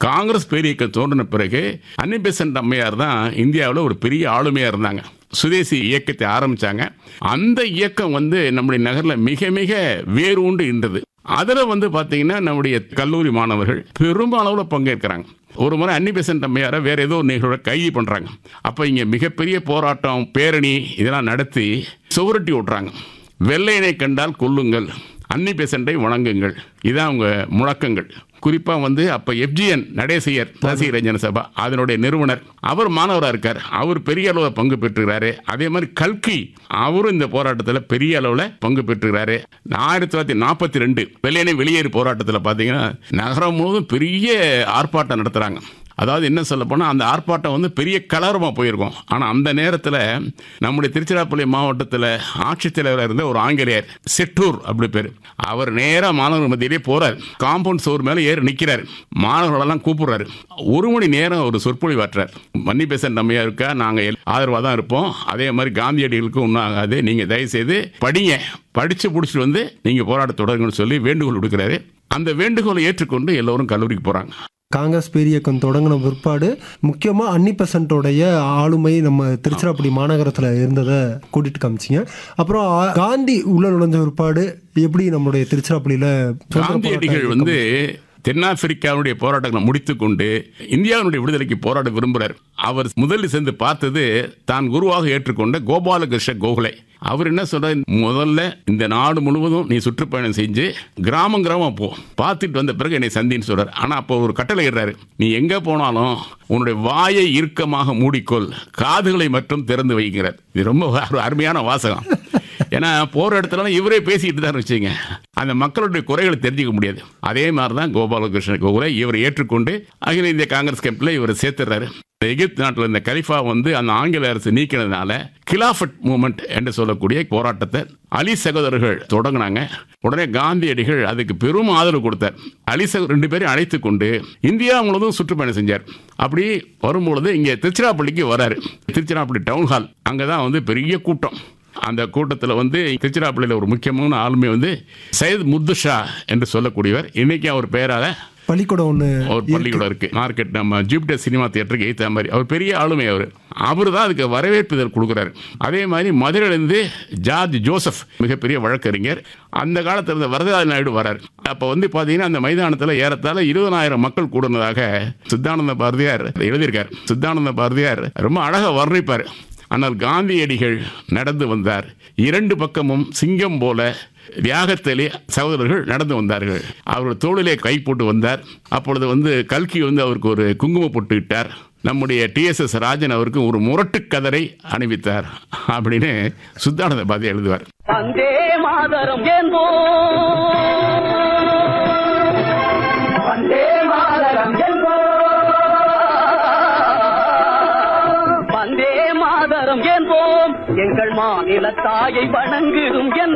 காங்கிரஸ் பேரியக்கம் தோன்றின பிறகு அன்னி பெசன்ட் அம்மையார் தான் இந்தியாவில் ஒரு பெரிய ஆளுமையா இருந்தாங்க சுதேசி இயக்கத்தை ஆரம்பிச்சாங்க அந்த இயக்கம் வந்து நம்முடைய நகர்ல மிக மிக வேரூண்டு இருந்தது அதில் வந்து பார்த்தீங்கன்னா நம்முடைய கல்லூரி மாணவர்கள் பெரும்பாலாவில் பங்கேற்கிறாங்க ஒரு முறை அன்னி பெசன்ட் அம்மையாரை வேற ஏதோ ஒரு நிகழ்வோட கைது பண்றாங்க அப்ப இங்க மிகப்பெரிய போராட்டம் பேரணி இதெல்லாம் நடத்தி சுவரட்டி விட்றாங்க வெள்ளையனை கண்டால் கொல்லுங்கள் அன்னி பெசண்டை வணங்குங்கள் இதான் அவங்க முழக்கங்கள் குறிப்பா வந்து அப்ப எஃப்ஜிஎன் நடேசியர் ரசிக ரஞ்சன சபா அதனுடைய நிறுவனர் அவர் மாணவரா இருக்கார் அவர் பெரிய அளவில் பங்கு பெற்றுகிறாரு அதே மாதிரி கல்கி அவரும் இந்த போராட்டத்தில் பெரிய அளவில் பங்கு பெற்றுகிறாரு ஆயிரத்தி தொள்ளாயிரத்தி நாற்பத்தி ரெண்டு வெள்ளையனை வெளியேறு போராட்டத்தில் பார்த்தீங்கன்னா நகரம் முழுவதும் பெரிய ஆர்ப்பாட்டம் நடத்துறாங்க அதாவது என்ன சொல்ல போனால் அந்த ஆர்ப்பாட்டம் வந்து பெரிய கலரமாக போயிருக்கும் ஆனால் அந்த நேரத்தில் நம்முடைய திருச்சிராப்பள்ளி மாவட்டத்தில் ஆட்சித்தலைவராக இருந்த ஒரு ஆங்கிலேயர் செட்டூர் அப்படி பேர் அவர் நேராக மாணவர்கள் மத்தியிலே போறார் காம்பவுண்ட் சோர் மேலே ஏறி நிற்கிறார் மாணவர்களெல்லாம் கூப்பிடுறாரு ஒரு மணி நேரம் ஒரு சொற்பொழிவாற்றார் மன்னி பேசன் நம்மையா இருக்கா நாங்கள் ஆதரவாக தான் இருப்போம் அதே மாதிரி காந்தியடிகளுக்கும் ஒன்றும் ஆகாது நீங்கள் தயவுசெய்து படிங்க படித்து பிடிச்சிட்டு வந்து நீங்கள் போராட்ட தொடருங்கன்னு சொல்லி வேண்டுகோள் விடுக்கிறாரு அந்த வேண்டுகோளை ஏற்றுக்கொண்டு எல்லோரும் கல்லூரிக்கு போகிறாங்க காங்கிரஸ் பேரியக்கம் தொடங்கின பிற்பாடு முக்கியமா அன்னி பெசன்ட்டோடைய ஆளுமை நம்ம திருச்சிராப்பள்ளி மாநகரத்துல இருந்ததை கூட்டிட்டு காமிச்சிங்க அப்புறம் ஆ- காந்தி உள்ள நுழைஞ்ச பிற்பாடு எப்படி நம்மளுடைய திருச்சிராப்பள்ளியில சுதந்திர காந்தியடிகள் போராட்ட வந்து தென்னாப்பிரிக்காவுடைய போராட்டங்களை முடித்துக்கொண்டு இந்தியாவுடைய விடுதலைக்கு போராட விரும்புகிறார் அவர் முதலில் சென்று பார்த்தது தான் குருவாக ஏற்றுக்கொண்ட கோபாலகிருஷ்ண கோகலே அவர் என்ன சொல்றாரு முதல்ல இந்த நாடு முழுவதும் நீ சுற்றுப்பயணம் செஞ்சு கிராமம் கிராமம் போ பார்த்துட்டு வந்த பிறகு என்னை சந்தின்னு சொல்றாரு ஆனா அப்போ ஒரு கட்டளை இடுறாரு நீ எங்க போனாலும் உன்னுடைய வாயை இறுக்கமாக மூடிக்கொள் காதுகளை மட்டும் திறந்து வைக்கிறார் இது ரொம்ப ஒரு அருமையான வாசகம் ஏன்னா போற இடத்துல இவரே பேசிட்டு தான் வச்சுங்க அந்த மக்களுடைய குறைகளை தெரிஞ்சுக்க முடியாது அதே மாதிரி தான் கோபாலகிருஷ்ண கோகுலை இவரை ஏற்றுக்கொண்டு அகில இந்திய காங்கிரஸ் கேம்பில் இவரை சேர்த்துறாரு இந்த எகிப்து நாட்டில் இந்த கலிஃபா வந்து அந்த ஆங்கில அரசு நீக்கினதுனால கிலாஃபட் மூமெண்ட் என்று சொல்லக்கூடிய போராட்டத்தை அலி சகோதரர்கள் தொடங்கினாங்க உடனே காந்தியடிகள் அதுக்கு பெரும் ஆதரவு கொடுத்தார் அலி சகோ ரெண்டு பேரையும் அழைத்து கொண்டு இந்தியா முழுவதும் சுற்றுப்பயணம் செஞ்சார் அப்படி வரும்பொழுது இங்கே திருச்சிராப்பள்ளிக்கு வராரு திருச்சிராப்பள்ளி டவுன் ஹால் அங்கே தான் வந்து பெரிய கூட்டம் அந்த கூட்டத்தில் வந்து திருச்சிராப்பள்ளியில் ஒரு முக்கியமான ஆளுமை வந்து சையத் முத்துஷா என்று சொல்லக்கூடியவர் இன்னைக்கு அவர் பெயரால பள்ளிக்கூடம் ஒண்ணு ஒரு பள்ளிக்கூடம் இருக்கு மார்க்கெட் நம்ம ஜூபிட்டர் சினிமா தியேட்டருக்கு ஏற்ற மாதிரி அவர் பெரிய ஆளுமை அவர் அவர் தான் அதுக்கு வரவேற்பு கொடுக்குறாரு அதே மாதிரி மதுரையிலேருந்து ஜார்ஜ் ஜோசப் மிகப்பெரிய வழக்கறிஞர் அந்த காலத்தில் இருந்த வரதராஜ நாயுடு வரார் அப்போ வந்து பார்த்தீங்கன்னா அந்த மைதானத்தில் ஏறத்தாழ இருபதாயிரம் மக்கள் கூடுனதாக சித்தானந்த பாரதியார் எழுதியிருக்கார் சித்தானந்த பாரதியார் ரொம்ப அழகாக வர்ணிப்பார் ஆனால் காந்தியடிகள் நடந்து வந்தார் இரண்டு பக்கமும் சிங்கம் போல தியாகத்திலே சகோதரர்கள் நடந்து வந்தார்கள் அவர்கள் தோளிலே கை போட்டு வந்தார் அப்பொழுது வந்து கல்கி வந்து அவருக்கு ஒரு குங்குமம் போட்டு விட்டார் நம்முடைய டிஎஸ்எஸ் ராஜன் அவருக்கு ஒரு முரட்டு கதரை அணிவித்தார் அப்படின்னு சுத்தானந்த பாதி எழுதுவார் வந்தே மாதரம் என்போ வந்தே மாதரம் என்போ வந்தே மாதரம் என்போம் எங்கள் மாநில தாயை வணங்குதும் என்